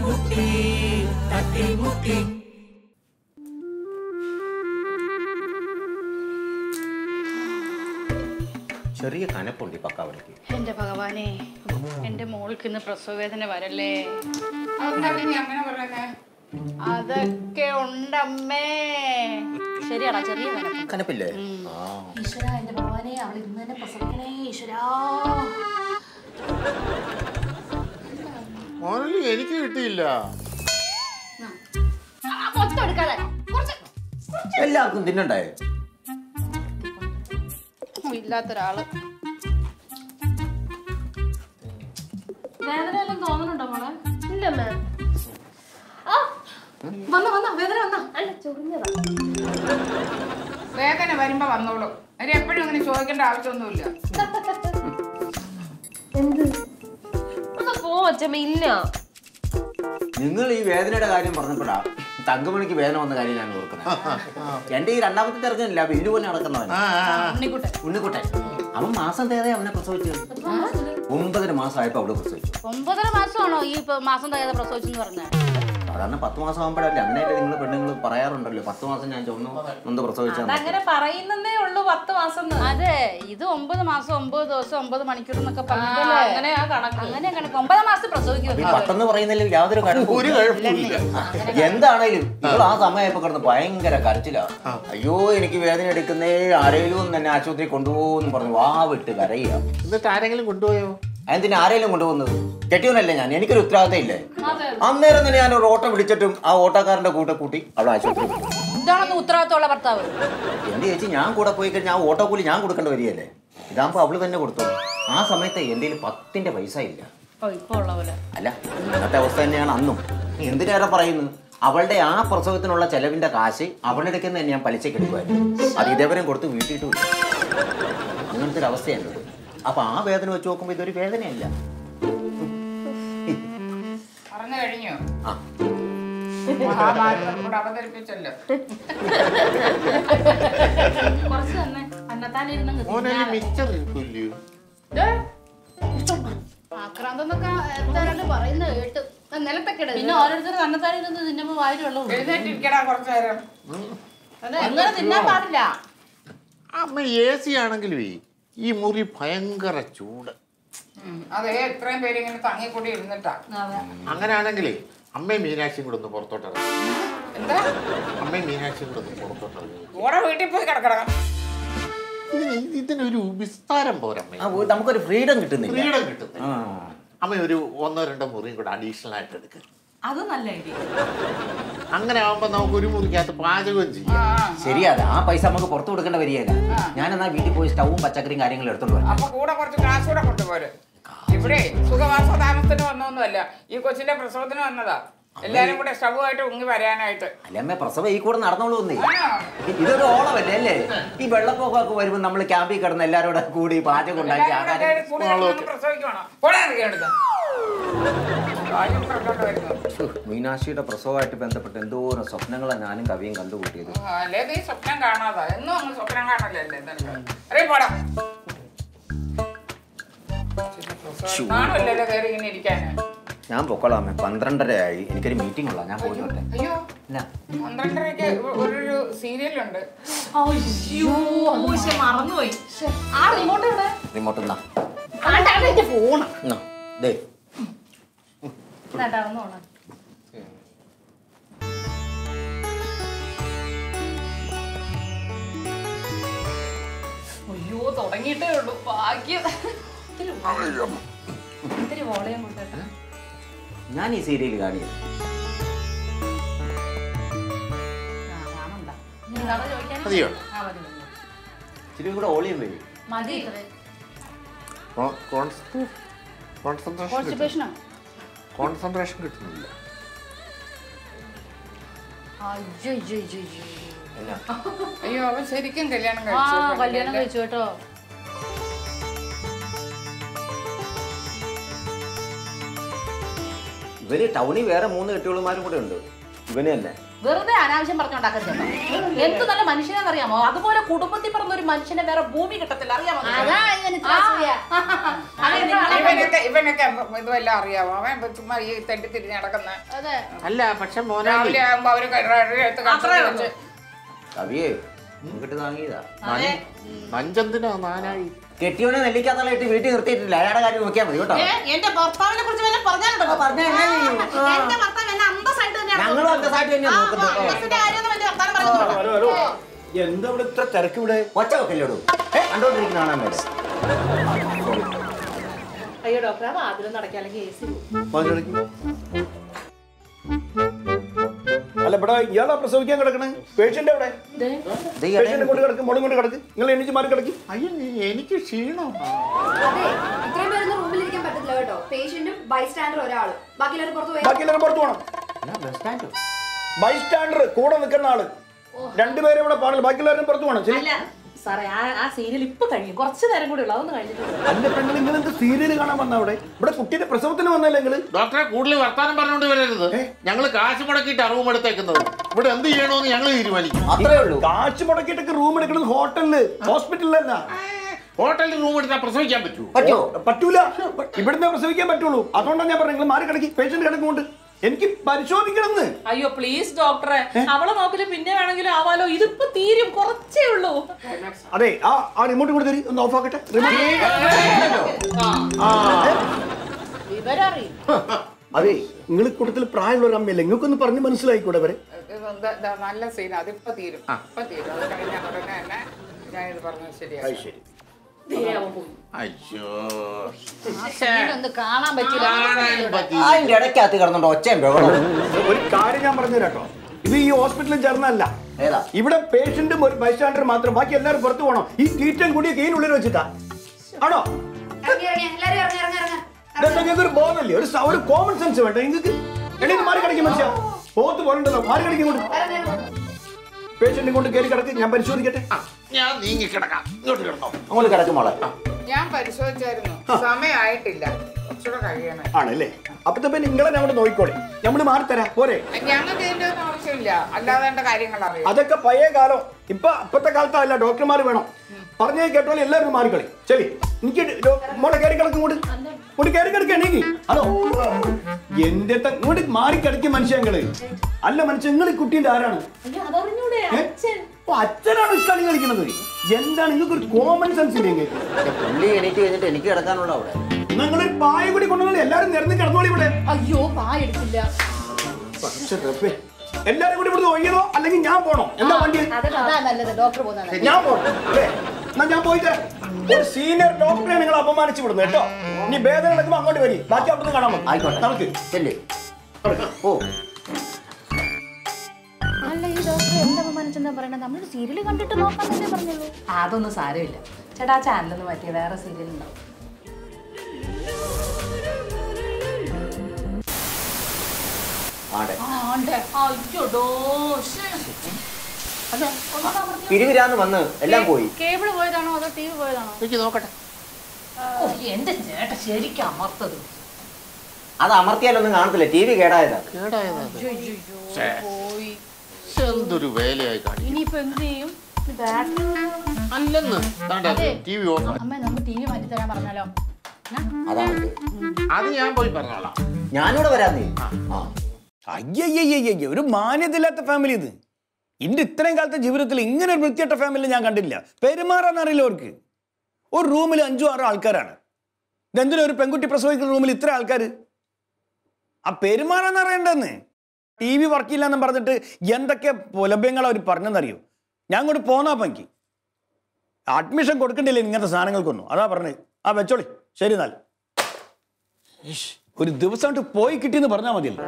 തട്ടിമുട്ടി തട്ടിമുട്ടി ചെറിയ കനപ്പുണ്ട് ഈ പക്കാവടയ്ക്ക് എന്റെ ഭഗവാനെ എന്റെ മോൾക്ക് ഇന്ന് പ്രസവവേദന വരല്ലേ അതെന്താണ് നീ അങ്ങനെ പറയുന്നേ അതൊക്കെ ഉണ്ടമ്മേ ശരിയാടാ ചെറിയ കനപ്പ് കനപ്പില്ലേ ആ ഈശ്വര എന്റെ ഭഗവാനെ അവൾ ഇന്ന് തന്നെ പ്രസവിക്കണേ ഈശ്വരാ മോനലി എനിക്ക് കിട്ടിയില്ല ആ, മൊത്തം എടുക്കാതെ കുറച്ച് എല്ലാവർക്കും തിന്നണ്ടേ ഓ, ഇല്ലാത്തൊരാള് വേദന എല്ലാം തോന്നുന്നുണ്ടോ മോളെ ഇല്ല മാം വന്ന വന്ന വേദന വന്ന അല്ല ചൊറിഞ്ഞതാ വേദന വരുമ്പോ വന്നോളൂ അവര് എപ്പോഴും അങ്ങനെ ചോദിക്കേണ്ട ആവശ്യമൊന്നുമില്ല എന്ത് ഒന്ന് പോ അച്ഛമ്മ ഇല്ല നിങ്ങൾ ഈ വേദനയുടെ കാര്യം പറഞ്ഞപ്പോഴാ തങ്കമണിക്ക് വേദന വന്ന കാര്യം ഞാൻ ഓർക്കുന്നത് എന്റെ ഈ രണ്ടാമത്തെ ചെറുക്കനില്ല ബില്ലു പോലെ നടക്കുന്നവൻ ആ, ആ, ആ. ഉണ്ണിക്കുട്ടൻ ഉണ്ണിക്കുട്ടൻ അവൻ മാസം തേതെ അവനെ പ്രസവിച്ചത് ഒമ്പതര മാസമായപ്പോ അവള് പ്രസവിച്ചു ഒമ്പതര മാസമാണോ ഈ ഇപ്പൊ മാസം തയ്യാതെ പ്രസവിച്ചെന്ന് പറഞ്ഞത് സാധാരണ പത്ത് മാസം ആകുമ്പോഴല്ലേ അങ്ങനെയല്ലേ നിങ്ങൾ പെണ്ണുങ്ങൾ പറയാറുണ്ടല്ലോ പത്ത് മാസം ഞാൻ ചുമന്നു നൊന്ന് പ്രസവിച്ചാൽ അങ്ങനെ പറയുന്നേ ഉള്ളൂ പത്ത് മാസം ന്ന്. അതെ ഇത് ഒമ്പത് മാസം ഒമ്പത് ദിവസം ഒമ്പത് മണിക്കൂർ എന്നൊക്കെ പറഞ്ഞിട്ടല്ലേ അങ്ങനെയാ കണക്ക് അങ്ങനെ കണക്ക് ഒമ്പതാം മാസത്തിൽ ഈ പ്രസവിക്കും പത്തെന്ന് പറയുന്നതിൽ യാതൊരു ഒരു കുഴപ്പമില്ല കുഴപ്പമില്ല എന്താണേലും നിങ്ങൾ ആ സമയമായപ്പോ കിടന്ന് ഭയങ്കര കരച്ചിലാ അയ്യോ എനിക്ക് വേദന എടുക്കുന്നേ ആരെങ്കിലും തന്നെ ആശുപത്രി കൊണ്ടുപോകുന്നു പറഞ്ഞു വാ വിട്ട് കരയുക എന്നിട്ട് ആരെങ്കിലും കൊണ്ടുപോയോ അതിന് ആരെങ്കിലും കൊണ്ടുപോകുന്നത് കെട്ടിയവനല്ലേ ഞാൻ എനിക്കൊരു ഉത്തരവാദിത്തം ഇല്ലേ അന്നേരം തന്നെ ഞാൻ ഒരു ഓട്ടോ വിളിച്ചിട്ടും ആ ഓട്ടോക്കാരന്റെ കൂടെ കൂട്ടി അവിടെ ആശുപത്രി വിട്ടു. ഇതാണെന്ന് ഉത്തരവാദിത്തമുള്ള ഭർത്താവ് എന്റെ ചേച്ചി ഞാൻ കൂടെ പോയി കഴിഞ്ഞാൽ ആ ഓട്ടോ കൂലി ഞാൻ കൊടുക്കേണ്ട വരികയല്ലേ ഇതാകുമ്പോ അവള് തന്നെ കൊടുത്തു ആ സമയത്ത് എന്റെ കയ്യിൽ പത്തിന്റെ പൈസ ഇല്ല ഓ ഇപ്പൊ ഉള്ള പോലെ അല്ല ഇന്നത്തെ അവസ്ഥ തന്നെയാണ് അന്നും എന്തിനേറെ പറയുന്നു അവളുടെ ആ പ്രസവത്തിനുള്ള ചെലവിന്റെ കാശ് അവളുടെ അടുക്കൽ നിന്ന് ഞാൻ പലിശയ്ക്ക് എടുക്കുമായിരുന്നു അത് ഇതേവരെ കൊടുത്ത് വീട്ടിയിട്ടുമില്ല അങ്ങനത്തെ ഒരു അവസ്ഥയാണ് ഇത് അപ്പൊ ആ വേദന വെച്ച് നോക്കുമ്പോ ഇതൊരു വേദനയല്ല പറഞ്ഞു കഴിഞ്ഞു ആ മഹാഭാരതം കൂടെ അവതരിപ്പിച്ചല്ലോ കുറച്ച് തന്നെ അന്നത്താനിരുന്ന് മോനലി മിച്ചം നിൽക്കില്ലയോ ആക്രാന്തം എന്നൊക്കെ എന്തായാലും പറയുന്നത് കേട്ട് നിലത്തൊക്കെ ഇടരുത്. പിന്നെ ഓരോരുത്തർ അന്നത്താനിരുന്ന് തിന്നുമ്പോ വായിൽ വെള്ളം എഴുന്നേറ്റിരിക്കടാ കുറച്ചു നേരം അങ്ങനെ തിന്നാൻ പാടില്ല അമ്മ എ സി ആണെങ്കിലും ഈ മുറി ഭയങ്കര ചൂട് ഉം. അതേ എത്രയും പേര് ഇങ്ങനെ തങ്ങിക്കൂടി ഇരുന്നിട്ടാ അങ്ങനെയാണെങ്കിലേ അമ്മയും മീനാക്ഷിയും കൂടെ ഒന്ന് പുറത്തോട്ടിറങ്ങി എന്താ അമ്മയും മീനാക്ഷിയും കൂടെ ഒന്ന് പുറത്തോട്ടിറങ്ങി കൂടെ വീട്ടിൽ പോയി കിടക്കണം ഇതിന് ഇതിനൊരു വിസ്താരം പോരമ്മ ആ, ഒരു- നമുക്കൊരു ഫ്രീഡം കിട്ടുന്നില്ല ഫ്രീഡം കിട്ടുന്നില്ല ആ. അമ്മ ഒരു ഒന്നോ രണ്ടോ മുറിയും കൂടെ അഡീഷണൽ ആയിട്ട് എടുക്കുക അത് നല്ല ഐഡിയ അങ്ങനെ ആവുമ്പോ നമുക്ക് ഒരു മുറിക്കകത്ത് പാചകവും ചെയ്യാം ശരിയാ ആ പൈസ നമുക്ക് പുറത്തു കൊടുക്കേണ്ട വരികയല്ല ഞാൻ എന്നാ വീട്ടിൽ പോയി സ്റ്റൗവും പച്ചക്കറിയും കാര്യങ്ങളും എടുത്തോണ്ട് വരാം അപ്പൊ കൂടെ കുറച്ച് കാശ് കൂടെ കൊണ്ടുപോര് ഇവിടെ സുഖവാസ താമസത്തിന് വന്നൊന്നുമല്ല ഈ കൊച്ചിന്റെ പ്രസവത്തിന് വന്നതാ എല്ലാരും കൂടെ സ്റ്റവുമായിട്ട് ഉങ്ങി വരാനായിട്ട് അല്ലമ്മേ പ്രസവം ഈ കൂടെ നടന്നോളൂ ഒന്നേ ആണോ ഇതൊരു ഓളമല്ലേ അല്ലേ ഈ വെള്ളപ്പൊക്കമൊക്കെ വരുമ്പോൾ നമ്മൾ ക്യാമ്പിൽ കിടന്ന് എല്ലാവരും കൂടെ കൂടി പാചകം ഉണ്ടാക്കി എല്ലാരും കൂടെ ആഹാരം കൂടി കിടന്ന് പ്രസവിക്കണോ കൂടെ ഇറങ്ങിയെടുത്ത കാര്യം പറഞ്ഞോണ്ട് വരുന്നു ശ്ശോ, മീനാക്ഷിയുടെ പ്രസവമായിട്ട് ബന്ധപ്പെട്ട് എന്തോരം സ്വപ്നങ്ങളാണ് ഞാനും കവിയും കണ്ടുകൂട്ടിയത് ആ, അല്ലേ നീ സ്വപ്നം കാണാതാ എന്നും അങ്ങ് സ്വപ്നം കാണലല്ലേ നിനക്ക് അറിയ പോടാ കാണുമല്ലോ കയറി ഇങ്ങനെ ഇരിക്കാന് ഞാൻ പൊക്കോളാമേ പന്ത്രണ്ടര ആയി എനിക്കൊരു മീറ്റിംഗ് ഉള്ള ഞാൻ പോയിട്ടെ അയ്യോ ഇല്ല പന്ത്രണ്ടരയ്ക്ക് ഒരു സീരിയലുണ്ട് അയ്യോ പക്ഷെ മറന്നുപോയി ആ റിമോട്ട് എവിടെ റിമോട്ട് എന്നാ ആണ്ടാണ് എന്റെ ഫോണ് എന്നാ ദേ നടന്നോളാം അയ്യോ തുടങ്ങിയിട്ടേ ഉള്ളൂ ഭാഗ്യം ഇത്തിരി ഇത്തിരി വോളയും കൊടുക്കട്ടെ ഞാൻ ഈ സീരിയൽ കാണിയത് ആ കാണണ്ട ഇനി കഥ ചോദിക്കാൻ മതിയോ ആ മതി മതി ഇച്ചിരി കൂടെ ഓളിയും വരും മതി ഇത്രേ കോൺസെൻട്രേഷൻ കോൺസ്റ്റിപ്പേഷനാ കോൺസെൻട്രേഷൻ കിട്ടുന്നില്ല അയ്യോ അയ്യോ അയ്യോ അയ്യോ എന്നാ അയ്യോ അവൻ ശരിക്കും കല്യാണം ആ കഴിച്ചു കല്യാണം കഴിച്ചു കേട്ടോ ഇവര് ടൗണിൽ വേറെ മൂന്ന് കെട്ടിയോളുമാരും കൂടെ ഉണ്ട് ഇവന് തന്നെ വെറുതെ അനാവശ്യം പറഞ്ഞുണ്ടാക്കരുത് കേട്ടോ. എന്ത് നല്ല മനുഷ്യനെന്നറിയാമോ അതുപോലെ കുടുംബത്തിൽ പറഞ്ഞ ഒരു മനുഷ്യനെ വേറെ ഭൂമി കിട്ടത്തില്ല അറിയാമോ നിനക്ക്? അതാ ഇവന് ഇത്ര ആ. അസൂയ. അതെ, നിങ്ങളെ- ഇവനൊക്കെ ഇവനൊക്കെ ഇതുവെല്ലാം അറിയാമോ അവൻ ചുമ്മാ ഈ തെണ്ടി തിരിഞ്ഞ് നടക്കുന്ന അതെ അല്ല പക്ഷെ മോനെ രാവിലെ ആകുമ്പോ അവര് എടുത്ത് അത്രേ കണ്ടു ഉള്ളൂ. കവിയേ നമുക്കിട്ട് താങ്ങിയതാ അതെ. നഞ്ചന്തിനാ നാനായി കെട്ടിയവനെ നെല്ലിക്കാത്തല ഇട്ട് വീട്ടിൽ നിർത്തിയിട്ടില്ല അയാളുടെ കാര്യം നോക്കിയാൽ മതി കേട്ടോ ഏ, എന്റെ ഭർത്താവിനെ കുറിച്ച് വല്ലതും പറഞ്ഞാലുണ്ടോ പറഞ്ഞാ എന്നെ ചെയ്യും? ആ. എന്റെ ഭർത്താവ് എന്നെ അന്തസ്സായിട്ട് തന്നെയാണ് ഞങ്ങളും നോക്കുന്നത്. അന്തസ്സായിട്ട് തന്നെയാ ആ, നോക്കുന്നത്. അപ്പൊ അന്തസ്സിന്റെ കാര്യമൊന്നും വലിയ വർത്താനം പറയുന്നില്ല. ഹലോ ഹലോ എന്താ ഇവിടെ ഇത്ര തിരക്ക് ഇവിടെ ഒച്ച വെക്കല്ലോടൂ കണ്ടോണ്ടിരിക്കുന്ന കാണാൻ വരെ അയ്യോ ഡോക്ടറെ വാതിലും നടക്കാം അല്ലെങ്കിൽ എ സി വാതിലടയ്ക്ക്. അല്ല ഇവിടെ ഇയാളാ പ്രസവിക്കാൻ കിടക്കണേ പേഷ്യന്റ് എവിടെ പേഷ്യന്റ് കൊണ്ട് കിടക്കും മോളും കൊണ്ട് കിടക്ക് നിങ്ങൾ എണീച്ച് മാറി കിടക്കും അയ്യോ എനിക്ക് ക്ഷീണം അതെ ഇത്രയും പേരൊന്നും റൂമിലിരിക്കാൻ പറ്റത്തില്ല കേട്ടോ പേഷ്യന്റും ബൈസ്റ്റാൻഡർ ഒരാള് ബാക്കിയുള്ളവർ പുറത്ത് പോയി ബാക്കി എല്ലാവരും പുറത്ത് പോകണം ബൈസ്റ്റാൻഡർ കൂടെ നിൽക്കുന്ന ആള് രണ്ടുപേരും ഇവിടെ പാടില്ല ബാക്കി എല്ലാവരും പുറത്ത് പോകണം ശരി അല്ല സാറേ ആ ആ സീരിയൽ ഇപ്പൊ കഴിയും കുറച്ച് നേരം കൂടി ഉള്ളൂ അതൊന്നും കഴിഞ്ഞിട്ടില്ല അല്ല പെങ്ങൾ നിങ്ങൾ എന്ത് സീരിയൽ കാണാൻ വന്ന അവിടെ ഇവിടെ കുട്ടീന്റെ പ്രസവത്തിന് വന്നല്ലേ നിങ്ങള് ഡോക്ടറെ കൂടുതൽ വർത്താനം പറഞ്ഞുകൊണ്ട് വരരുത് ഞങ്ങൾ കാശ് മുടക്കിയിട്ട് അറിവും എടുത്തേക്കുന്നത് ഇവിടെ എന്ത് ചെയ്യണമെന്ന് ഞങ്ങൾ തീരുമാനിക്കും അത്രേ ഉള്ളൂ കാശ് മുടക്കിയിട്ടൊക്കെ റൂം എടുക്കുന്നത് ഹോട്ടലില് ഹോസ്പിറ്റലിലല്ല ഹോട്ടലിൽ റൂം എടുത്താൽ പ്രസവിക്കാൻ പറ്റൂ പറ്റുമോ പറ്റൂല ഇവിടുന്ന് പ്രസവിക്കാൻ പറ്റുള്ളൂ അതുകൊണ്ടാണ് ഞാൻ പറഞ്ഞത് നിങ്ങൾ മാറി കിടക്കി പേഷ്യന്റ് കിടക്കുന്നുണ്ട് എനിക്ക് പരിശോധിക്കണം എന്ന് അയ്യോ പ്ലീസ് ഡോക്ടറെ അവളെ നോക്കില് പിന്നെ വേണമെങ്കിലും ആവാലോ ഇതിപ്പോ തീരും കുറച്ചേ ഉള്ളൂ അതെ ആ ആ റിമോട്ട് കൂടി തരി ഒന്ന് ഓഫ് ആക്കട്ടെ റിമോട്ട് വിവരം അറിയും അതെ നിങ്ങൾ കൂട്ടത്തിൽ പ്രായമുള്ള ഒരു അമ്മയല്ലേ നിങ്ങൾക്കൊന്ന് പറഞ്ഞ് മനസ്സിലായിക്കൂടെ അവരെ നല്ല സീൻ അതിപ്പോ തീരും ഇപ്പൊ തീരും അത് കഴിഞ്ഞ ഉടനെ തന്നെ ഞാൻ ഇത് പറഞ്ഞത് ശരിയായി ശരി അയ്യോ ഒന്ന് കാണാൻ പറ്റില്ല കാണാനും പറ്റി അതിന്റെ ഇടയ്ക്കകത്ത് കിടന്നുണ്ട് ഒച്ചയും ബഹളവും ഒരു കാര്യം ഞാൻ പറഞ്ഞു കേട്ടോ ഇത് ഈ ഹോസ്പിറ്റലിൽ ചേർന്നല്ല ഏതാ ഇവിടെ പേഷ്യന്റും ഒരു ബൈസ്റ്റാൻഡർ മാത്രം ബാക്കി എല്ലാവരും പുറത്തു പോകണം ഈ തീറ്റം കൂടിയ കീഴിനുള്ളിൽ വെച്ചിട്ടാ ആണോ ഇറങ്ങി ഇറങ്ങി എല്ലാരും ഇറങ്ങി ഇറങ്ങി ഇറങ്ങി ഇതെന്താ നിങ്ങൾക്ക് ഒരു ബോധമല്ലേ ഒരു സ- ഒരു കോമൺ സെൻസ് വേണ്ട നിങ്ങൾക്ക് എണീറ്റ് മാറി കിടക്കും മനുഷ്യ പോത്ത് പോലുണ്ടല്ലോ മാറി കിടക്കും കൊണ്ട് ഇറങ്ങി ഇറങ്ങി പേഷ്യന്റ് കൊണ്ട് കയറി കിടക്ക് ഞാൻ പരിശോധിക്കട്ടെ ആ, ഞാൻ നീങ്ങി കിടക്കാം ഇങ്ങോട്ട് കിടന്നോ അങ്ങോട്ട് കിടക്കും മോളെ ഞാൻ പരിശോധിച്ചായിരുന്നു സമയമായിട്ടില്ല കുറച്ചുകൂടെ കഴിയണം ആണല്ലേ അപ്പത്തെ പിന്നെ നിങ്ങളെ ഞാൻ നോക്കിക്കോളെ നമ്മൾ മാറി തരാം പോരെ ഞങ്ങൾക്ക് ഇതിന്റെ ഒന്നും ആവശ്യമില്ല അല്ലാതെ എന്റെ കാര്യങ്ങൾ അറിയാം അതൊക്കെ പഴയ കാലം ഇപ്പൊ അപ്പത്തെ കാലത്തല്ല ഡോക്ടർമാർ വേണം പറഞ്ഞേ കേട്ടോലെ എല്ലാവരും മാറിക്കളി ശരി എനിക്ക് ഡോ- മോളെ കയറി കിടക്കും കൂടി കൂടി കയറി കിടക്ക നീങ്ങി ഹലോ എന്റെ ത- ഇങ്ങോട്ട് മാറി കിടക്കും മനുഷ്യങ്ങള് അല്ല മനുഷ്യൻ നിങ്ങൾ ഈ കുട്ടീന്റെ ആരാണ് അയ്യോ അതറിഞ്ഞൂടെ ഏ? ഓ, അച്ഛനാണ് ഈ കളി കളിക്കുന്നത് എന്താണ് നിങ്ങൾക്ക് ഒരു കോമൺ സെൻസ് ഇല്ലേ നിങ്ങൾക്ക് പുള്ളി എണീറ്റ് കഴിഞ്ഞിട്ട് എനിക്ക് കിടക്കാനുള്ള അവിടെ നിങ്ങളൊരു പായ കൂടി കൊണ്ടുവന്നാൽ എല്ലാരും നിരന്ന് കിടന്നോളി ഇവിടെ അയ്യോ പായ എടുത്തില്ല പക്ഷേ റബ്ബേ, എല്ലാരും കൂടി ഇവിടുന്ന് ഒഴിയണോ അല്ലെങ്കിൽ ഞാൻ പോണോ എന്താ വണ്ടി അതാ നല്ലത് ഡോക്ടർ പോകുന്നതാണ് ഞാൻ പോണം അല്ലേ എന്നാ ഞാൻ പോയിട്ട് ഒരു സീനിയർ ഡോക്ടറെ നിങ്ങൾ അപമാനിച്ചു വിടുന്നു കേട്ടോ ഇനി ഭേദം നടക്കുമ്പോ അങ്ങോട്ട് വരി ബാക്കി അവിടുന്ന് കാണാൻ മതി ആയിക്കോട്ടെ നമുക്ക് ചെല്ലേ ഓ അല്ല ഈ ഡോക്ടർ എന്താ അപമാനിച്ചെന്താ പറയണത് നമ്മൾ സീരിയൽ കണ്ടിട്ട് നോക്കാന്നല്ലേ പറഞ്ഞുള്ളൂ അതൊന്നും സാരമില്ല ചേട്ടാ ആ ചാനലൊന്ന് മാറ്റിയ വേറെ സീരിയൽ ഉണ്ടാവും ആടെ അയ്യോ ഡോഷ് അതെ ഒന്നും അമർത്തി പിരിവിരാന്ന് വന്ന് എല്ലാം പോയി കേബിൾ പോയതാണോ അതോ ടി വി പോയതാണോ എനിക്ക് നോക്കട്ടെ ഓ, എന്റെ ചേട്ട ശരിക്കും അമർത്തത് അത് അമർത്തിയാലൊന്നും കാണത്തില്ല ടി വി കേടായതാ കേടായത് ശ്ശേ. പോയി എന്തൊരു വേലയായി കാണി ഇനിയിപ്പോ എന്ത് ചെയ്യും അല്ലെന്ന് ടി വി ഓഫ് അമ്മ നമുക്ക് ടി വി മാറ്റി തരാൻ പറഞ്ഞാലോ അതാണ് ഇത്. അത് ഞാൻ പോയി പറഞ്ഞോളാം ഞാനിവിടെ വരാന്നേ ആ അയ്യയ്യയ്യയ്യ ഒരു മാന്യതയില്ലാത്ത ഫാമിലി ഇത് ഇന്റെ ഇത്രയും കാലത്തെ ജീവിതത്തിൽ ഇങ്ങനെ ഒരു വൃത്തിയട്ട ഫാമിലി ഞാൻ കണ്ടില്ല പെരുമാറാൻ അറിയില്ല അവർക്ക് ഒരു റൂമിൽ അഞ്ചോ ആറോ ആൾക്കാരാണ് ഇതെന്തിനാ ഒരു പെൺകുട്ടി പ്രസവിക്കുന്ന റൂമിൽ ഇത്ര ആൾക്കാർ ആ പെരുമാറാൻ അറിയണ്ടെന്ന് ടി വി വർക്കില്ല എന്ന് പറഞ്ഞിട്ട് എന്തൊക്കെ പുലഭ്യങ്ങൾ അവർ പറഞ്ഞെന്നറിയോ ഞാൻ കൂടി പോന്നാ എനിക്ക് അഡ്മിഷൻ കൊടുക്കണ്ടില്ല ഇങ്ങനത്തെ സാധനങ്ങൾക്കൊന്നും അതാ പറഞ്ഞത് ആ വെച്ചോളി ശരി എന്നാൽ ഇഷ്, ഒരു ദിവസം പോയി കിട്ടിയെന്ന് പറഞ്ഞാൽ മതിയല്ലോ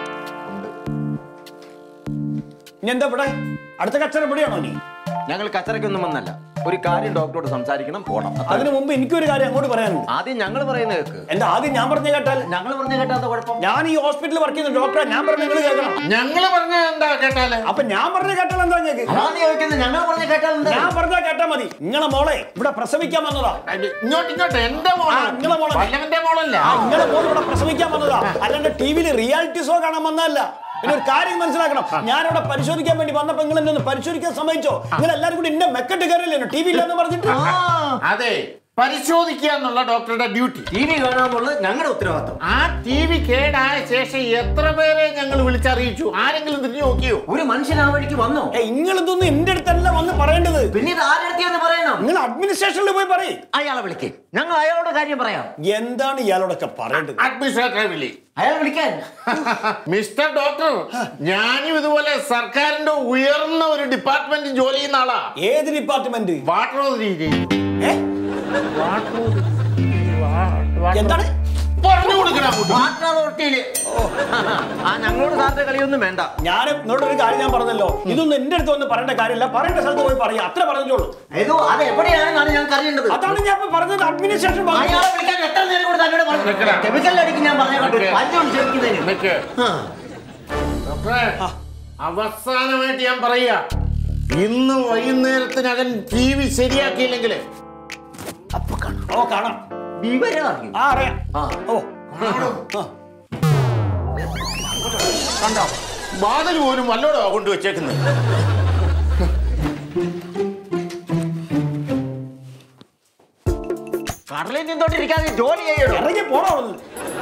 ഇനി എന്താ ഇവിടെ അടുത്ത കച്ചറ ഇവിടെയാണോ നീ ഞങ്ങൾ കച്ചറയ്ക്കൊന്നും വന്നല്ല ഒരു കാര്യം ഡോക്ടറോട് സംസാരിക്കണം പോണം അത്രേ അതിനു മുമ്പ് എനിക്കൊരു കാര്യം അങ്ങോട്ട് പറയാനുണ്ട് ആദ്യം ഞങ്ങൾ പറയുന്ന കേക്ക് എന്താ ആദ്യം ഞാൻ പറഞ്ഞ കേട്ടാൽ ഞങ്ങൾ പറഞ്ഞ കേട്ടാത്ത കുഴപ്പം ഞാൻ ഈ ഹോസ്പിറ്റലിൽ വർക്ക് ചെയ്യുന്ന ഡോക്ടറെ ഞാൻ പറഞ്ഞ നിങ്ങൾ കേൾക്കണം ഞങ്ങള് പറഞ്ഞ എന്താ കേട്ടാല് അപ്പൊ ഞാൻ പറഞ്ഞ കേട്ടാൽ എന്താ കേൾക്ക് അതാണ് ചോദിക്കുന്നത് ഞങ്ങൾ പറഞ്ഞ കേട്ടാൽ എന്താ ഞാൻ പറഞ്ഞാ കേട്ടാ മതി നിങ്ങളെ മോളെ ഇവിടെ പ്രസവിക്കാൻ വന്നതാ അത് ഇങ്ങോട്ട് ഇങ്ങോട്ട് എന്റെ മോള് ആ, നിങ്ങളെ മോള്. വല്ലവന്റെ മോളല്ല ആ നിങ്ങളെ മോള് ഇവിടെ പ്രസവിക്കാൻ വന്നതാ അല്ലാണ്ട് ടി വിയിൽ റിയാലിറ്റി ഷോ കാണാൻ വന്നതല്ല പിന്നെ ഒരു കാര്യം മനസ്സിലാക്കണം ഞാനവിടെ പരിശോധിക്കാൻ വേണ്ടി വന്നപ്പോ നിങ്ങൾ എന്നെ ഒന്ന് പരിശോധിക്കാൻ സമ്മതിച്ചോ നിങ്ങൾ എല്ലാവരും കൂടി എന്നെ മെക്കെട്ട് കയറില്ലേ ടി വി ഇല്ലെന്ന് പറഞ്ഞിട്ട് അതെ പരിശോധിക്കുക എന്നുള്ള ഡോക്ടറുടെ ഡ്യൂട്ടി ടി വി കാണാന്നുള്ളത് ഞങ്ങളുടെ ഉത്തരവാദിത്വം ആ ടി വി കേടായ ശേഷം എത്ര പേരെ ഞങ്ങൾ വിളിച്ചറിയിച്ചു ആരെങ്കിലും തിരിഞ്ഞു നോക്കിയോ ഒരു മനുഷ്യൻ ആ വഴിക്ക് വന്നോ നിങ്ങൾ ഇതൊന്നും എന്റെ അടുത്തല്ല വന്ന് പറയേണ്ടത് പിന്നെ ഇത് ആരെടുത്തിയെന്ന് പറയണം നിങ്ങൾ അഡ്മിനിസ്ട്രേഷനിൽ പോയി പറയും അയാളെ വിളിക്ക് ഞങ്ങൾ അയാളോട് കാര്യം പറയാം എന്താണ് ഇയാളോടൊക്കെ പറയേണ്ടത് അഡ്മിനിസ്ട്രേറ്ററെ വിളി അയാൾ വിളിക്കാൻ മിസ്റ്റർ ഡോക്ടർ ഞാനും ഇതുപോലെ സർക്കാരിന്റെ ഉയർന്ന ഒരു ഡിപ്പാർട്ട്മെന്റിൽ ജോലി ചെയ്യുന്ന ആളാ ഏത് ഡിപ്പാർട്ട്മെന്റ് വാട്ടർ അതോറിറ്റി ഏ? എന്താണ് പറഞ്ഞു കൊടുക്കണം അങ്ങോട്ട്. വാട്ടർ അതോറിറ്റിയില് ആ ഞങ്ങളോട് സാറിന്റെ കളിയൊന്നും വേണ്ട ഞാൻ നിന്നോട് ഒരു കാര്യം ഞാൻ പറഞ്ഞല്ലോ ഇതൊന്നും എന്റെ അടുത്ത് വന്ന് പറയേണ്ട കാര്യമില്ല പറയേണ്ട സ്ഥലത്ത് പോയി പറയാം അത്ര പറഞ്ഞോളൂ ഏതോ അത് എവിടെയാണെന്നാണ് ഞങ്ങൾക്ക് അറിയേണ്ടത് അതാണ് ഞാൻ ഇപ്പൊ പറഞ്ഞത് അഡ്മിനിസ്ട്രേഷൻ ഭാഗത്ത്. അയാളെ വിളിക്കാൻ എത്ര നേരം കൂടെ തന്നോട് പറഞ്ഞു നിൽക്കടാ. കെമിക്കൽ അടിക്കും ഞാൻ പറഞ്ഞേക്കട്ടെ നിൽക്ക്. പഞ്ചം ക്ഷമിക്കുന്നതിന് നിക്ക്. ഡോക്ടറെ അവസാനമായിട്ട് ഞാൻ പറയാ ഇന്ന് വൈകുന്നേരത്തിനകം ടി വി ശരിയാക്കിയില്ലെങ്കിൽ അപ്പൊ കാണാം ഓ കാണാം വിവരം അറിയും ആ അറിയാം ആ. ഓ ആ. കണ്ടോ വാതിൽ പോലും വല്ലോടോ കൊണ്ടുവച്ചേക്കുന്നത് കടലിൽ നിന്നോണ്ടിരിക്കാതെ ജോലി ചെയ്യണം ഇറങ്ങി പോണോ അവിടുന്ന്?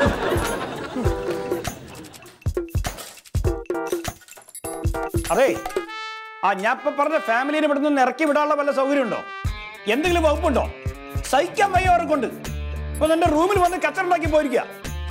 അതെ ആ ഞാൻ ഇപ്പൊ പറഞ്ഞ ഫാമിലിനെ ഇവിടെ നിന്ന് ഇറക്കി വിടാനുള്ള വല്ല സൗകര്യം ഉണ്ടോ എന്തെങ്കിലും വകുപ്പുണ്ടോ സഹിക്കാൻ വയ്യ അവരെ കൊണ്ട് ഇപ്പൊ നിന്റെ റൂമിൽ വന്ന് കച്ചറുണ്ടാക്കി പോയിരിക്കുക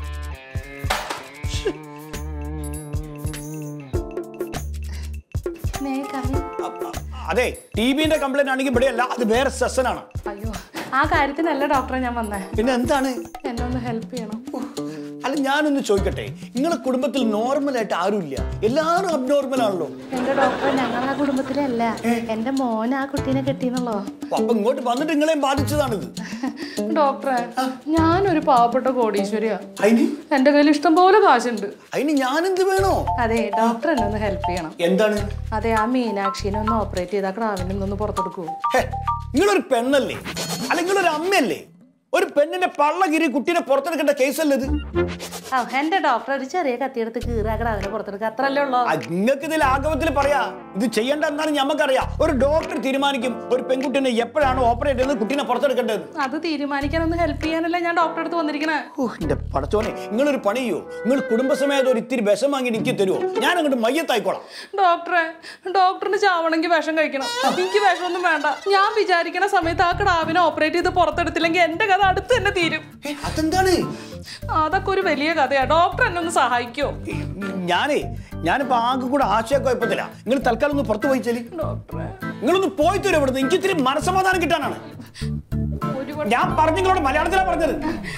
അതെ ടി വിന്റെ കംപ്ലൈന്റ് ആണെങ്കിൽ ഇവിടെയല്ല അത് വേറെ സെഷനാണ് അയ്യോ ആ കാര്യത്തിനല്ല ഡോക്ടറെ ഞാൻ വന്നേ പിന്നെ എന്താണ് എന്നെ ഒന്ന് ഹെൽപ്പ് ചെയ്യണം അല്ല ഞാനൊന്ന് ചോദിക്കട്ടെ നിങ്ങളെ കുടുംബത്തിൽ നോർമലായിട്ട് ആരുമില്ല എല്ലാവരും അബ്നോർമൽ ആണല്ലോ എന്റെ ഡോക്ടറെ ഞങ്ങൾ ആ കുടുംബത്തിലെ അല്ല എന്റെ മോൻ ആ കുട്ടീനെ കെട്ടിയെന്നുള്ളോ അപ്പൊ ഇങ്ങോട്ട് വന്നിട്ട് നിങ്ങളെയും ബാധിച്ചതാണിത് ഡോക്ടറെ ഞാനൊരു പാവപ്പെട്ട കോടീശ്വരിയാ അതിന് എന്റെ കയ്യിൽ ഇഷ്ടം പോലെ കാശുണ്ട് അതിന് ഞാനെന്ത് വേണോ അതെ ഡോക്ടർ എന്നെ ഒന്ന് ഹെൽപ്പ് ചെയ്യണം എന്താണ് അതെ ആ മീനാക്ഷിനെ ഒന്ന് ഓപ്പറേറ്റ് ചെയ്താൽ ക്രാവിനെ ഒന്ന് പുറത്തെടുക്കൂ ഹേ, നിങ്ങളൊരു പെണ്ണല്ലേ അല്ല നിങ്ങളൊരു അമ്മയല്ലേ ഒരു പെണ്ണിന്റെ പള്ളകിരി കുട്ടീനെ പുറത്തെടുക്കേണ്ട കേസല്ലേ ഇത് ആ എന്റെ ഡോക്ടർ ഒരു ചെറിയ കത്തിയെടുത്ത് കീറാ ക്രാവിനെ പുറത്തെടുക്കുക അത്രല്ലേ ഉള്ളൂ നിങ്ങൾക്ക് ഇതിൽ ആഗമത്തിൽ പറയാ ഇത് ചെയ്യേണ്ട എന്നാലും ഞമ്മക്കറിയാം ഒരു ഡോക്ടർ തീരുമാനിക്കും ഒരു പെൺകുട്ടീനെ എപ്പോഴാണ് ഓപ്പറേറ്റ് ചെയ്യുന്നത് കുട്ടീനെ പുറത്തെടുക്കേണ്ടത് അത് തീരുമാനിക്കാൻ ഒന്ന് ഹെൽപ്പ് ചെയ്യാനല്ലേ ഞാൻ ഡോക്ടറെ അടുത്ത് വന്നിരിക്കണേ ഓ എന്റെ പടച്ചോനെ നിങ്ങളൊരു പണി ചെയ്യോ നിങ്ങൾ കുടുംബസമേതം ഒരു ഇത്തിരി വിഷം വാങ്ങി എനിക്ക് തരുമോ ഞാൻ അങ്ങോട്ട് മയ്യത്തായിക്കോളാം ഡോക്ടറെ ഡോക്ടറിന് ചാവണമെങ്കിൽ വിഷം കഴിക്കണം എനിക്ക് വിഷമൊന്നും വേണ്ട ഞാൻ വിചാരിക്കണ സമയത്ത് ആ ക്രാവിനെ ഓപ്പറേറ്റ് ചെയ്ത് പുറത്തെടുത്തില്ലെങ്കിൽ എന്റെ കഥ അടുത്ത് തന്നെ തീരും ഏ, അതെന്താണ് അതൊക്കെ ഒരു വലിയ കഥയാ ഡോക്ടർ എന്നെ ഒന്ന് സഹായിക്കോ ഈ, ഞാനേ ഞാനിപ്പോ ആകെ കൂടെ ആശയക്കുഴപ്പത്തില്ല നിങ്ങൾ തൽക്കാലം ഒന്ന് പുറത്ത് പോയി ചെല്ലി ഡോക്ടറെ നിങ്ങളൊന്ന് പോയി തരും ഇവിടുന്ന് എനിക്ക് ഇത്തിരി മനസ്സമാധാനം കിട്ടാനാണ് ഒരു ഞാൻ പറഞ്ഞു നിങ്ങളോട് മലയാളത്തിലാണ് പറഞ്ഞത്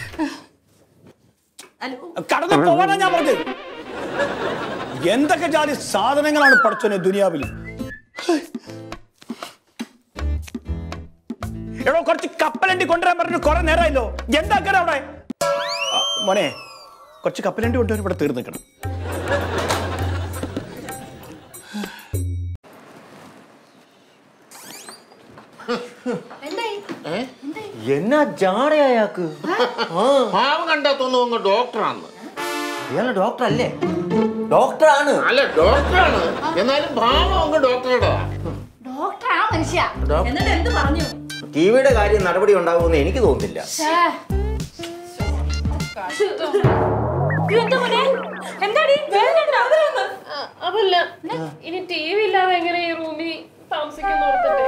ഹലോ കടന്നു പോവാനാ ഞാൻ പറഞ്ഞത് എന്തൊക്കെ ജാതി സാധനങ്ങളാണ് പഠിച്ചോനെ ദുനിയാവിൽ എടോ കുറച്ച് കപ്പലണ്ടി കൊണ്ടുവരാൻ പറഞ്ഞു കുറെ നേരമായല്ലോ എന്താക്കാൻ അവിടെ ആ, മോനെ കുറച്ച് കപ്പലണ്ടി കൊണ്ടുവരും ഇവിടെ തീർന്നു നിൽക്കണം എന്തായി എന്നാ ജാടയാ അയാൾക്ക് പാവം കണ്ടാ തോന്നുന്നു ഡോക്ടറാണ് ഇയാള് ഡോക്ടർ അല്ലേ ഡോക്ടറാണ് അല്ല ഡോക്ടറാണ് എന്നാലും ഭാവം അങ്ങ് ഡോക്ടറുടെ ഡോക്ടർ ആ മനുഷ്യ എന്നിട്ട് എന്ത് പറഞ്ഞു ടി വിയുടെ കാര്യം നടപടി ഉണ്ടാകുമെന്ന് എനിക്ക് തോന്നുന്നില്ല അതല്ല ഇനി ടി വി ഇല്ലാതെ എങ്ങനെ ഈ റൂമിൽ താമസിക്കുന്ന ഓർത്തിട്ട്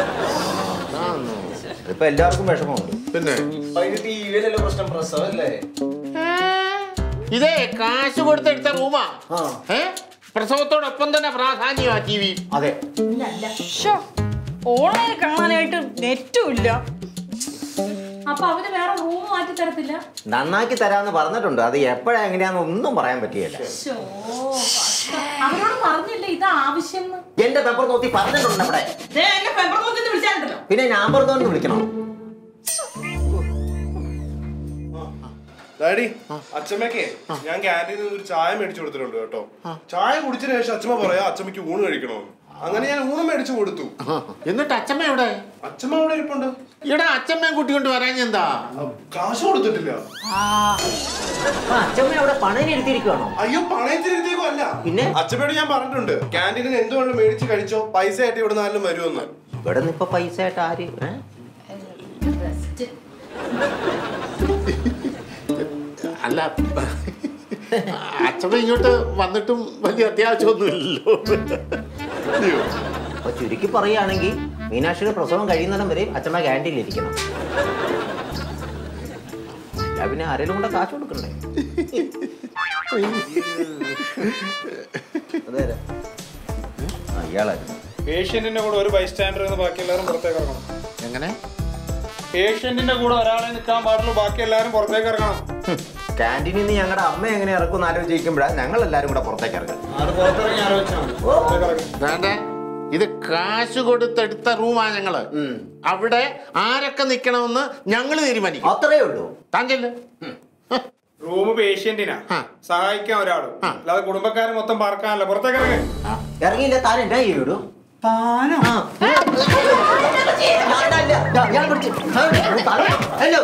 ഇപ്പൊ എല്ലാവർക്കും വിഷമമുണ്ട് പിന്നെ ടി വിയിലല്ലോ പ്രശ്നം പ്രസവല്ലേ ഇതേ കാശ് കൊടുത്തെടുത്ത റൂമാ ആ. ഏ പ്രസവത്തോടൊപ്പം തന്നെ പ്രാധാന്യമാ ടി വി അതെ ഓൺലൈനിൽ കാണാനായിട്ട് നെറ്റും ഇല്ല അപ്പൊ അവര് വേറെ റൂം മാറ്റി തരത്തില്ല നന്നാക്കി തരാന്ന് പറഞ്ഞിട്ടുണ്ട് അത് എപ്പോഴാ എങ്ങനെയാന്ന് ഒന്നും പറയാൻ പറ്റിയല്ല അവരോട് പറഞ്ഞില്ല ഇത് ആവശ്യം എന്റെ പേപ്പർ നോക്കി പറഞ്ഞിട്ടുണ്ട് അവിടെ എന്റെ പേപ്പർ നോക്കി വിളിച്ചാലുണ്ടല്ലോ പിന്നെ നമ്പർ തോന്നി വിളിക്കണം ഡാഡി അച്ഛമ്മക്കേ ഞാൻ ക്യാൻറ്റീനിൽ നിന്ന് ഒരു ചായ മേടിച്ചു കൊടുത്തിട്ടുണ്ട് കേട്ടോ ചായ കുടിച്ചതിന് ശേഷം അച്ഛമ്മ പറയാ അച്ഛമ്മയ്ക്ക് ഊണ് കഴിക്കണമെന്ന് അങ്ങനെ ഞാൻ ഊണ് മേടിച്ചു കൊടുത്തു എന്നിട്ട് അച്ഛമ്മ എവിടെ അച്ഛമ്മ അവിടെ ഇരിപ്പുണ്ട് ഇവിടെ അച്ഛമ്മയും കൂട്ടിക്കൊണ്ട് വരാൻ എന്താ കാശ് കൊടുത്തിട്ടില്ല അച്ഛമ്മ അവിടെ പണയം എടുത്തിരിക്കുവാണോ അയ്യോ പണയത്തിരുത്തേക്കും അല്ല പിന്നെ? അച്ഛമ്മയോട് ഞാൻ പറഞ്ഞിട്ടുണ്ട് ക്യാൻറ്റീനിൽ എന്തുകൊണ്ട് മേടിച്ച് കഴിച്ചോ പൈസ ആയിട്ട് ഇവിടെ നാലും വരുമെന്ന് ഇവിടെ നിന്ന് ഇപ്പൊ പൈസ ആയിട്ട് ആര് ഏ? അല്ല അച്ഛമ്മ ഇങ്ങോട്ട് വന്നിട്ടും വലിയ അത്യാവശ്യമൊന്നുമില്ലല്ലോ അയ്യോ. അപ്പൊ ചുരുക്കി പറയുകയാണെങ്കിൽ മീനാക്ഷിയുടെ പ്രസവം കഴിയുന്നിടം വരെ അച്ഛമ്മ ക്യാൻറ്റീനിൽ ഇരിക്കണം അല്ല പിന്നെ ആരെങ്കിലും കൂടെ കാശ് കൊടുക്കണ്ടേ അതെ അതെ ആ, ഇയാളായിരുന്നു പേഷ്യന്റിന്റെ കൂടെ ഒരു ബൈസ്റ്റാൻഡർ എന്ന് ബാക്കി എല്ലാവരും പുറത്തേക്ക് ഇറങ്ങണം എങ്ങനെ പേഷ്യന്റിന്റെ കൂടെ ഒരാളെ നിൽക്കാൻ പാടുള്ളൂ ബാക്കി എല്ലാവരും പുറത്തേക്ക് ഇറങ്ങണം ക്യാൻറ്റീനിൽ നിന്ന് ഞങ്ങളുടെ അമ്മ എങ്ങനെ ഇറക്കും ആലോചിക്കുമ്പോഴാണ് ഞങ്ങൾ എല്ലാവരും കൂടെ പുറത്തേക്ക് ഇറങ്ങുന്നത് അത് പുറത്തിറങ്ങി ആലോചിച്ചാൽ മതി പുറത്തേക്ക് ഇറങ്ങി വേണ്ട ഇത് കാശ് കൊടുത്തെടുത്ത റൂമാ ഞങ്ങള് അവിടെ ആരൊക്കെ നിക്കണമെന്ന് ഞങ്ങള് തീരുമാനിക്കും അത്രേ ഉള്ളൂ താൻ ചെല്ല് റൂം പേഷ്യന്റിനാ സഹായിക്കാൻ ഒരാളും അല്ലാതെ കുടുംബക്കാരെ മൊത്തം പറക്കാനല്ല പുറത്തേക്ക് ഇറങ്ങി ഇറങ്ങിയില്ല താൻ എന്നാ ചെയ്യൂടൂ താനോ ഹലോ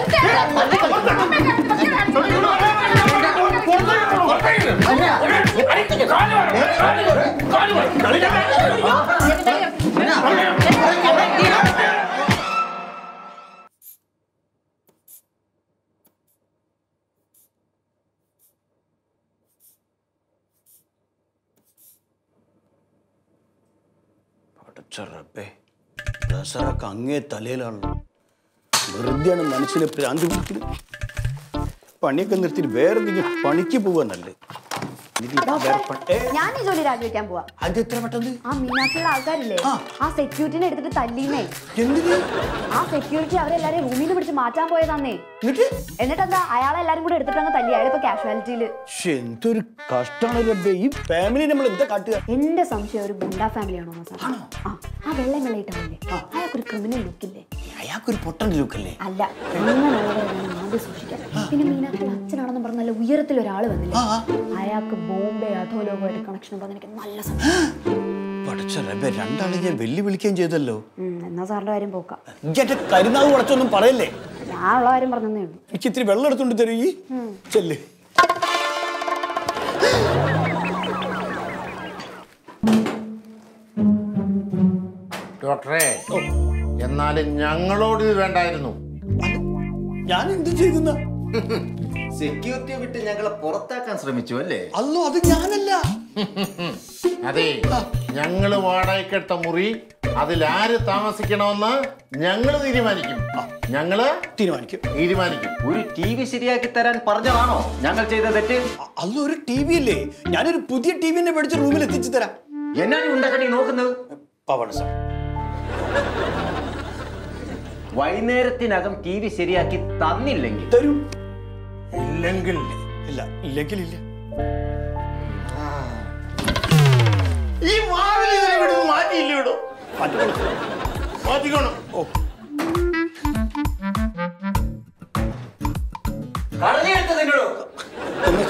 റബ്ബേ പ്രഷറൊക്കെ അങ്ങേ തലയിലാണല്ലോ വെറുതെയാണ് മനുഷ്യനെ ഭ്രാന്ത് പിടിക്കുന്നത് പണിയൊക്കെ നിർത്തിയിട്ട് വേറെ എന്തെങ്കിലും പണിക്ക് പോവാന്നല്ലേ എനിക്ക് വേറെ പണി- ഏ, ഞാൻ ഈ ജോലി രാജിവെക്കാൻ പോവാ അത് എത്ര പെട്ടെന്ന് ആ മീനാക്ഷിയുടെ ആൾക്കാരില്ലേ ആ സെക്യൂരിറ്റിനെ എടുത്തിട്ട് തല്ലീന്നേ എന്തിന് ആ സെക്യൂരിറ്റി അവരെല്ലാരെയും റൂമിൽ നിന്ന് പിടിച്ച് മാറ്റാൻ പോയതാന്നേ എന്നിട്ട് എന്നിട്ടെന്താ അയാളെല്ലാരും കൂടെ എടുത്തിട്ട് അങ്ങ് തല്ലി അയാളിപ്പോ കാഷ്വാലിറ്റിയില് ശ്ശെ, എന്തൊരു കഷ്ടാണ് റബ്ബേ ഈ ഫാമിലി നമ്മൾ എന്താ കാട്ടുക എന്റെ സംശയം ഒരു ഗുണ്ടാ ഫാമിലി ആണോ സാർ ആ ആ വെള്ളം വെള്ളയിട്ടാണല്ലേ അയാൾക്കൊരു ക്രിമിനൽ ലുക്കില്ലേ അയാൾക്കൊരു പൊട്ടൻ ലുക്കല്ലേ അല്ല അങ്ങനെയുള്ളവരെ വേണം ആദ്യം സൂക്ഷിക്കാൻ പിന്നെ മീനാക്ഷിയുടെ അച്ഛനാണെന്ന് പറഞ്ഞ നല്ല ഉയരത്തിൽ ഒരാൾ വന്നില്ലേ അയാൾക്ക് ബോംബെ അധോലോകമായിട്ട് കണക്ഷൻ ഉണ്ടോന്ന് എനിക്ക് നല്ല സംശയം പഠിച്ച റബ്ബേ രണ്ടാളെ ഞാൻ വെല്ലുവിളിക്കുകയും ചെയ്തല്ലോ ഉം, എന്നാ സാറിന്റെ കാര്യം പോക്കാം ഇജ്ജെന്റെ കരുനാവ് ഉടച്ചൊന്നും പറയല്ലേ ഞാനുള്ള കാര്യം പറഞ്ഞതേ ഉള്ളൂ എനിക്ക് ഇത്തിരി വെള്ളം എടുത്തോണ്ട് തരൂ ഈ ചെല്ല് ഡോക്ടറെ എന്നാലും ഞങ്ങളോട് ഇത് വേണ്ടായിരുന്നു ഞാൻ എന്ത് ചെയ്യുന്ന സെക്യൂരിറ്റി വിട്ട് ഞങ്ങളെ പുറത്താക്കാൻ ശ്രമിച്ചു അല്ലേ അല്ലോ അത് ഞാനല്ല അതെ ഞങ്ങള് വാടകയ്ക്കെടുത്ത മുറി അതിലാര് താമസിക്കണമെന്ന് ഞങ്ങള് തീരുമാനിക്കും ഞങ്ങള് തീരുമാനിക്കും തീരുമാനിക്കും ഒരു ടി വി ശരിയാക്കി തരാൻ പറഞ്ഞതാണോ ഞങ്ങൾ ചെയ്ത തെറ്റ് അല്ലോ ഒരു ടി വി അല്ലേ ഞാനൊരു പുതിയ ടി വിനെ മേടിച്ച് റൂമിൽ എത്തിച്ചു തരാം എന്നാണ് ഉണ്ടാക്കണി നോക്കുന്നത് പവണ സാർ വൈകുന്നേരത്തിനകം ടി വി ശരിയാക്കി തന്നില്ലെങ്കിൽ തരൂ ഇല്ലെങ്കിൽ ഇല്ല ഇല്ലെങ്കിൽ ഇല്ല ഈ വാതിൽ ഇതിനെ ഇവിടുന്ന് മാറ്റിയില്ല വിടും മാറ്റിക്കോണം ഓ കളഞ്ഞെടുത്ത് നിന്നോട് ഒന്ന്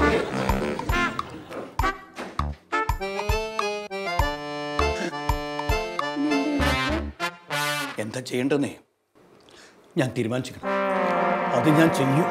എന്താ ചെയ്യേണ്ടെന്നേ ഞാൻ തീരുമാനിച്ചിരിക്കണം അത് ഞാൻ ചെയ്യും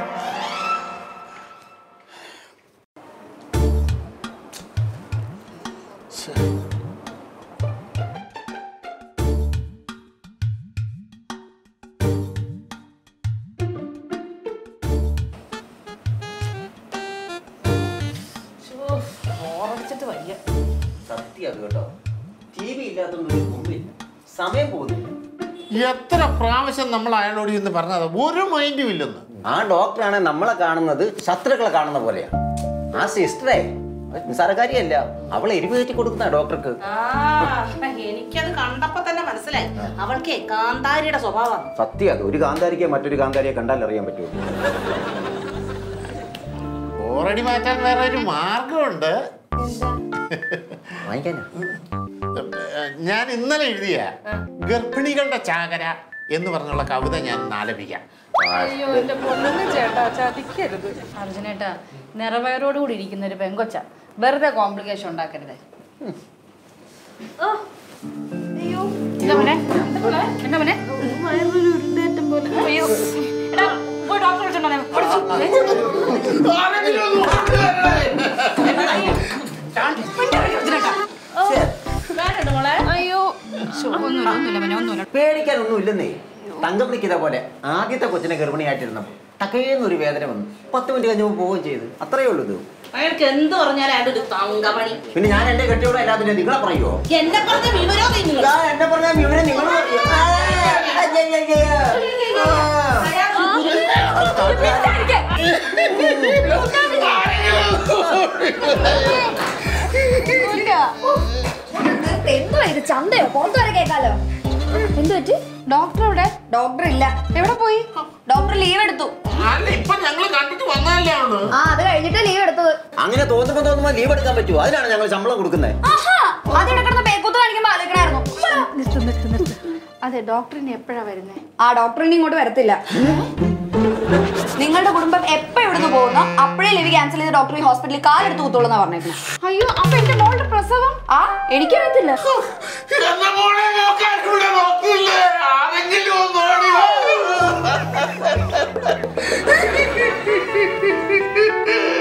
ഓറടിച്ചിട്ട് വയ്യ സത്യം അത് കേട്ടോ ടി വി ഇല്ലാത്തൊന്നും ഒരു മുമ്പില്ല സമയം പോകുന്നില്ല എത്ര പ്രാവശ്യം നമ്മൾ അയാളോട് ഇന്ന് പറഞ്ഞത് ഒരു മൈൻഡും ഇല്ലെന്ന് ആ ഡോക്ടറാണ് നമ്മളെ കാണുന്നത് ശത്രുക്കളെ കാണുന്ന പോലെയാ ആ സിസ്റ്ററെ നിസ്സാരക്കാരിയല്ല അവളെ എരിവ് കയറ്റി കൊടുക്കുന്ന ഡോക്ടർക്ക് ആ എനിക്കത് കണ്ടപ്പോ തന്നെ മനസ്സിലായി അവൾക്ക് കാന്താരിയുടെ സ്വഭാവം സത്യം അത് ഒരു കാന്താരിക്ക് മറ്റൊരു കാന്താരിയെ കണ്ടാൽ അറിയാൻ പറ്റുമോ ഓറടി മാറ്റാൻ വേറെ ഒരു മാർഗമുണ്ട് വാങ്ങിക്കാനാ ഞാൻ ഇന്നലെ എഴുതിയ ഗർഭിണികളുടെ ചാകര എന്ന് പറഞ്ഞുള്ള കവിത ഞാൻ ഇന്ന് ആലപിക്കാം അയ്യോ എന്റെ പൊന്നു ചേട്ടാ ചതിക്കരുത് അർജുനേട്ടാ നിറവയറോട് കൂടി ഇരിക്കുന്ന ഒരു പെങ്കൊച്ച വെറുതെ കോംപ്ലിക്കേഷൻ ഉണ്ടാക്കരുത് എന്താ മോനെ? എന്താ മോനെ? അയ്യോ. എടാ, പോയി ഡോക്ടറെ വിളിച്ചോണ്ട് വന്നേ. ഓടിച്ചോ. വേണ്ടട്ടോ മോളെ? അയ്യോ ശ്ശോ, ഒന്നുമില്ല ഒന്നുമില്ല മോനെ ഒന്നുമില്ല പേടിക്കാനൊന്നും ഇല്ലെന്നേ തങ്കമണിക്ക് ഇതേപോലെ ആദ്യത്തെ കൊച്ചിനെ ഗർഭിണിയായിട്ടിരുന്നപ്പോ ടക്കേന്നൊരു വേദന വന്നു പത്ത് മിനിറ്റ് കഴിഞ്ഞപ്പോൾ പോവുകയും ചെയ്തു അത്രയേ ഉള്ളൂ ഇത് അയാൾക്ക് എന്ത് പറഞ്ഞാലും അയാളുടെ ഒരു തങ്കമണി പിന്നെ ഞാൻ എന്റെ കെട്ടിയോടെ എല്ലാത്തിനും നിങ്ങളെ പറയുമോ എന്നെ പറഞ്ഞ വിവരം നിങ്ങൾ ആ, എന്നെ പറഞ്ഞ വിവരം നിങ്ങൾ പറയോ? ആ, അയ്യയ്യയ്യ. ആ. എന്തോ ഇത് ചന്തയോ പുറത്തു വരെ കേൾക്കാലോ എന്തു പറ്റി ഡോക്ടർ എവിടെ ഡോക്ടർ ഇല്ല എവിടെ പോയി ഡോക്ടർ ലീവ് എടുത്തു അല്ല ഇപ്പൊ ഞങ്ങള് കണ്ടിട്ട് വന്നതല്ലേ ആണ് ആ അത് കഴിഞ്ഞിട്ട് ലീവ് എടുത്തത് അങ്ങനെ തോന്നുമ്പോ തോന്നുമ്പോ ലീവ് എടുക്കാൻ പറ്റുമോ അതിനാണ് ഞങ്ങൾ ശമ്പളം കൊടുക്കുന്നത് ആഹാ അതിവിടെ കിടന്ന് പേക്കൂത്ത് കാണിക്കുമ്പോ ആലോചിക്കണായിരുന്നു നിർത്ത് നിർത്ത് നിർത്ത് അതെ ഡോക്ടറിന് എപ്പോഴാ വരുന്നത് ആ ഡോക്ടർ ഇനി ഇങ്ങോട്ട് വരത്തില്ല നിങ്ങളുടെ കുടുംബം എപ്പോ ഇവിടുന്ന് പോകുന്നോ അപ്പോഴേ ലീവ് ക്യാൻസൽ ചെയ്ത് ഡോക്ടർ ഈ ഹോസ്പിറ്റലിൽ കാലെടുത്ത് കുത്തോളെന്നാ പറഞ്ഞേക്കുന്നത് അയ്യോ അപ്പൊ എന്റെ മോളുടെ പ്രസവം ആ എനിക്കറിയത്തില്ല എന്റെ മോളെ നോക്കാൻ കൂടെ നോക്കില്ലേ ആരെങ്കിലും ഒന്ന് ഓടി വാ.